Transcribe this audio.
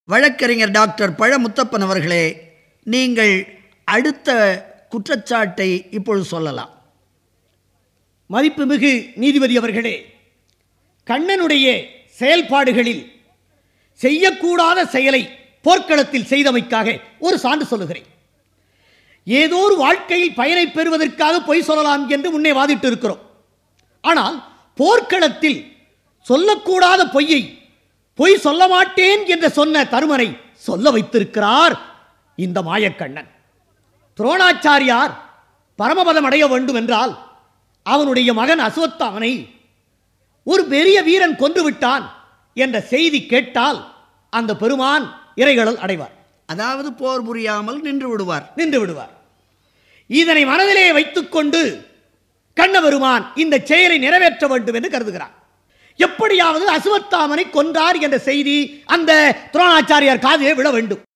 வழக்கறிஞர் டாக்டர் பழ முத்தப்பன் அவர்களே நீங்கள் அடுத்த குற்றச்சாட்டை இப்பொழுது சொல்லலாம் மதிப்புமிகு நீதிபதி அவர்களே கண்ணனுடைய செயல்பாடுகளில் செய்யக்கூடாத செயலை போர்க்களத்தில் செய்தமைக்காக ஒரு சான்று சொல்லுகிறேன் ஏதோ ஒரு வாழ்க்கையில் பயனை பெறுவதற்காக பொய் சொல்லலாம் என்று முன்னே வாதிட்டு இருக்கிறோம் ஆனால் போர்க்களத்தில் சொல்லக்கூடாத பொய்யை பொய் சொல்ல மாட்டேன் என்று சொன்ன தருமனை சொல்ல வைத்திருக்கிறார் இந்த மாயக்கண்ணன் துரோணாச்சாரியார் பரமபதம் அடைய வேண்டும் என்றால் அவனுடைய மகன் அசுவத்தாமனை ஒரு பெரிய வீரன் கொன்று விட்டான் என்ற செய்தி கேட்டால் அந்த பெருமான் இறைகளல் அடைவார் அதாவது போர் புரியாமல் நின்று விடுவார் நின்று விடுவார் இதனை மனதிலே வைத்துக்கொண்டு கண்ணபெருமான் இந்த செயலை நிறைவேற்ற வேண்டும் என்று கருதுகிறார் எப்படியாவது அசுவத்தாமனை கொன்றார் என்ற செய்தி அந்த துரோணாச்சாரியார் காதிலே விழ வேண்டும்